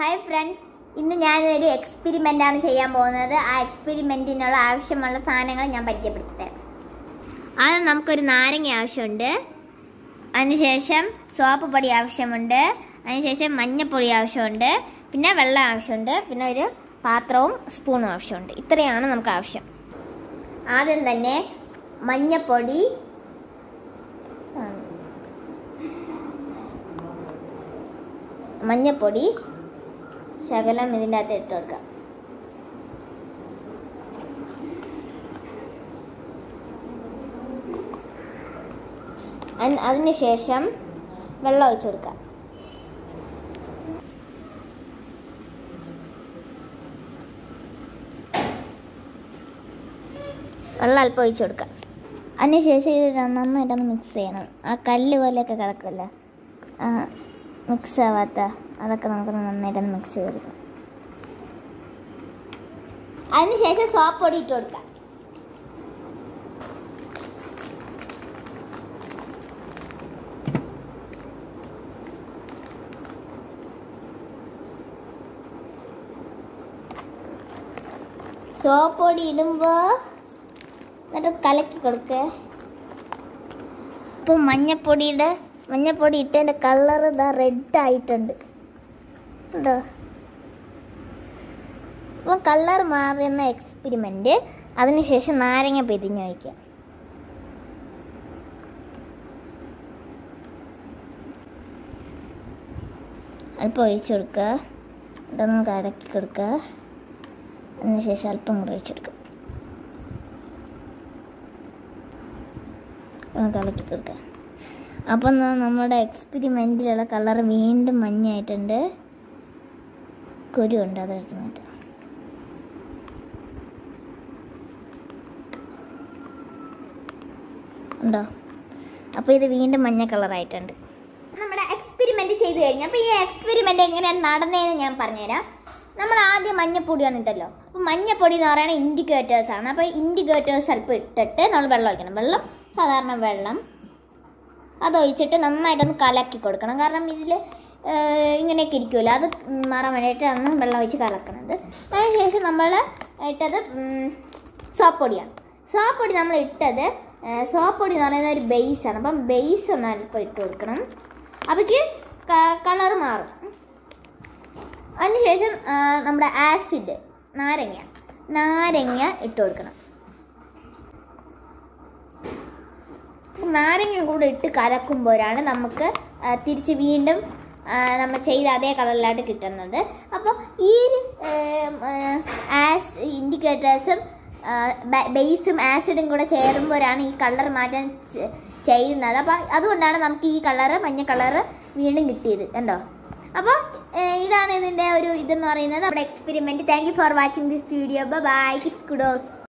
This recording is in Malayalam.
ഹായ് ഫ്രണ്ട്സ് ഇന്ന് ഞാനൊരു എക്സ്പെരിമെൻ്റ് ആണ് ചെയ്യാൻ പോകുന്നത് ആ എക്സ്പെരിമെൻറ്റിനുള്ള ആവശ്യമുള്ള സാധനങ്ങൾ ഞാൻ പരിചയപ്പെടുത്തി തരാം ആദ്യം നമുക്കൊരു നാരങ്ങ ആവശ്യമുണ്ട് അതിനുശേഷം സോപ്പ് പൊടി ആവശ്യമുണ്ട് അതിനുശേഷം മഞ്ഞപ്പൊടി ആവശ്യമുണ്ട് പിന്നെ വെള്ളം ആവശ്യമുണ്ട് പിന്നെ ഒരു പാത്രവും സ്പൂണും ആവശ്യമുണ്ട് ഇത്രയാണ് നമുക്ക് ആവശ്യം ആദ്യം തന്നെ മഞ്ഞപ്പൊടി ആ, മഞ്ഞപ്പൊടി ശകലം ഇതിൻ്റെ അകത്ത് ഇട്ട് കൊടുക്കാം അൻ- അതിനുശേഷം വെള്ളം ഒഴിച്ചു കൊടുക്കാം വെള്ളം അല്പം ഒഴിച്ചു കൊടുക്കാം അതിനുശേഷം ഇത് നന്നായിട്ടൊന്ന് മിക്സ് ചെയ്യണം ആ കല്ല് പോലെയൊക്കെ കിടക്കുമല്ലോ ആ മിക്സ് ആവാത്ത അതൊക്കെ നമുക്കൊന്ന് നന്നായിട്ടൊന്ന് മിക്സ് ചെയ്ത് കൊടുക്കാം അതിനുശേഷം സോപ്പ് പൊടി ഇട്ട് കൊടുക്കാം സോപ്പ് പൊടി ഇടുമ്പോൾ എന്നിട്ട് കലക്കി കൊടുക്കുക ഇപ്പോൾ മഞ്ഞപ്പൊടിയുടെ മഞ്ഞപ്പൊടി ഇട്ടതിൻ്റെ കളർ ഇതാ റെഡ് ആയിട്ടുണ്ട് ഉണ്ടോ അപ്പോൾ കളർ മാറുന്ന എക്സ്പെരിമെൻ്റ് അതിനുശേഷം നാരങ്ങ പെരിഞ്ഞ് വയ്ക്കുക അല്പം ഒഴിച്ച് കൊടുക്കുക ഇതൊന്ന് കലക്കി കൊടുക്കുക അതിനുശേഷം അല്പം കൂടെ ഒഴിച്ചെടുക്കുക ഒന്ന് കലക്കി കൊടുക്കുക അപ്പം എന്നാ നമ്മുടെ എക്സ്പെരിമെൻറ്റിലുള്ള കളർ വീണ്ടും മഞ്ഞായിട്ടുണ്ട് കുരുണ്ട് അതെടുത്ത് മാറ്റാം ഉണ്ടോ അപ്പോൾ ഇത് വീണ്ടും മഞ്ഞ കളറായിട്ടുണ്ട് നമ്മുടെ എക്സ്പെരിമെൻറ്റ് ചെയ്ത് കഴിഞ്ഞു അപ്പോൾ ഈ എക്സ്പെരിമെൻറ്റ് എങ്ങനെയാണ് നടന്നതെന്ന് ഞാൻ പറഞ്ഞുതരാം നമ്മൾ ആദ്യം മഞ്ഞപ്പൊടിയാണ് ഇട്ടല്ലോ അപ്പോൾ മഞ്ഞപ്പൊടി എന്ന് പറയുന്നത് ഇൻഡിക്കേറ്റേഴ്സ് ആണ് അപ്പോൾ ഇൻഡിക്കേറ്റേഴ്സ് അല്പം ഇട്ടിട്ട് നമ്മൾ വെള്ളം ഒഴിക്കണം വെള്ളം സാധാരണ വെള്ളം അതൊഴിച്ചിട്ട് നന്നായിട്ടൊന്ന് കലക്കി കൊടുക്കണം കാരണം ഇതിൽ ഇങ്ങനെയൊക്കെ ഇരിക്കുമല്ലോ അത് മാറാൻ വേണ്ടിയിട്ട് അന്ന് വെള്ളം ഒഴിച്ച് കലക്കണത് അതിനുശേഷം നമ്മൾ ഇട്ടത് സോപ്പ് പൊടിയാണ് സോപ്പ് പൊടി നമ്മൾ ഇട്ടത് സോപ്പ് പൊടി എന്ന് പറയുന്നത് ഒരു ബേസാണ് അപ്പം ബേസ് ഒന്ന് അല്പം ഇട്ട് കൊടുക്കണം അപ്പോഴേക്ക് കളർ മാറും അതിനുശേഷം ആ, നമ്മുടെ ആസിഡ് നാരങ്ങ നാരങ്ങ ഇട്ട് കൊടുക്കണം നാരങ്ങ കൂടെ ഇട്ട് കലക്കുമ്പോഴാണ് നമുക്ക് ആ, തിരിച്ച് വീണ്ടും ആ, നമ്മൾ ചെയ്ത അതേ കളറിലായിട്ട് കിട്ടുന്നത് അപ്പോൾ ഈ ആസ് ഇൻഡിക്കേറ്റേഴ്സും ബേസും ആസിഡും കൂടെ ചേരുമ്പോഴാണ് ഈ കളർ മാറ്റാൻ ചെ- ചെയ്യുന്നത് അപ്പോൾ അതുകൊണ്ടാണ് നമുക്ക് ഈ കളറ് മഞ്ഞ കളറ് വീണ്ടും കിട്ടിയത് കണ്ടോ അപ്പോൾ ഇതാണ് ഇതിൻ്റെ ഒരു ഇതെന്ന് പറയുന്നത് നമ്മുടെ experiment thank you for watching this video bye kids Kudos